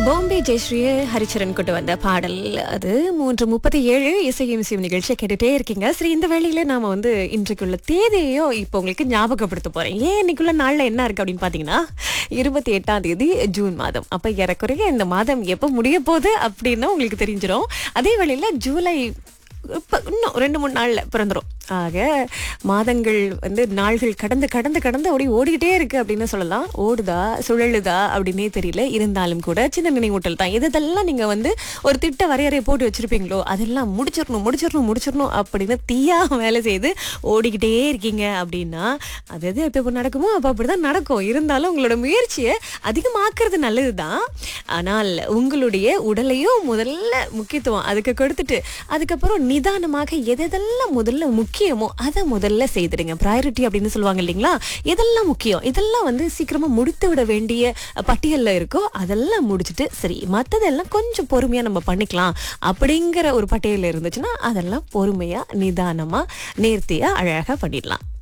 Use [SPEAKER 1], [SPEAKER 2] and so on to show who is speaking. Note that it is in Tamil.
[SPEAKER 1] பாம்பே ஜெயஸ்ரீ ஹரிச்சரன் கொண்டு வந்த பாடல் அது மூன்று முப்பத்தி ஏழு இசையும் இசையும் நிகழ்ச்சியை கேட்டுட்டே இருக்கீங்க சரி இந்த வேளையில நாம வந்து இன்றைக்குள்ள தேதியையோ இப்போ உங்களுக்கு ஞாபகப்படுத்த போறேன் ஏன் இன்னைக்குள்ள நாள்ல என்ன இருக்கு அப்படின்னு பாத்தீங்கன்னா இருபத்தி எட்டாம் தேதி ஜூன் மாதம் அப்ப ஏறக்குறைய இந்த மாதம் எப்போ முடிய போகுது அப்படின்னு உங்களுக்கு தெரிஞ்சிடும் அதே வேளையில ஜூலை இப்ப இன்னும் ரெண்டு மூணு நாள்ல பிறந்துரும் ஆக மாதங்கள் வந்து நாள்கள் கடந்து கடந்து கடந்து அப்படி ஓடிக்கிட்டே இருக்கு அப்படின்னு சொல்லலாம் ஓடுதா சுழலுதா அப்படின்னே தெரியல இருந்தாலும் கூட சின்ன நினைவூட்டல் தான் இதெல்லாம் நீங்க வந்து ஒரு திட்ட வரையறையை போட்டு வச்சிருப்பீங்களோ அதெல்லாம் முடிச்சிடணும் முடிச்சிடணும் முடிச்சிடணும் அப்படின்னு தீயா வேலை செய்து ஓடிக்கிட்டே இருக்கீங்க அப்படின்னா அது எது எப்போ நடக்குமோ அப்போ அப்படிதான் நடக்கும் இருந்தாலும் உங்களோட முயற்சியை அதிகமாக்குறது நல்லதுதான் ஆனால் உங்களுடைய உடலையும் முதல்ல முக்கியத்துவம் அதுக்கு கொடுத்துட்டு அதுக்கப்புறம் நிதானமாக எதெல்லாம் முதல்ல முக்கியமோ அதை முதல்ல செய்திடுங்க ப்ரையாரிட்டி அப்படின்னு சொல்லுவாங்க இல்லைங்களா எதெல்லாம் முக்கியம் இதெல்லாம் வந்து சீக்கிரமா முடித்து விட வேண்டிய பட்டியல்ல இருக்கோ அதெல்லாம் முடிச்சுட்டு சரி மற்றதெல்லாம் கொஞ்சம் பொறுமையா நம்ம பண்ணிக்கலாம் அப்படிங்கிற ஒரு பட்டியல் இருந்துச்சுன்னா அதெல்லாம் பொறுமையா நிதானமா நேர்த்தியா அழகா பண்ணிடலாம்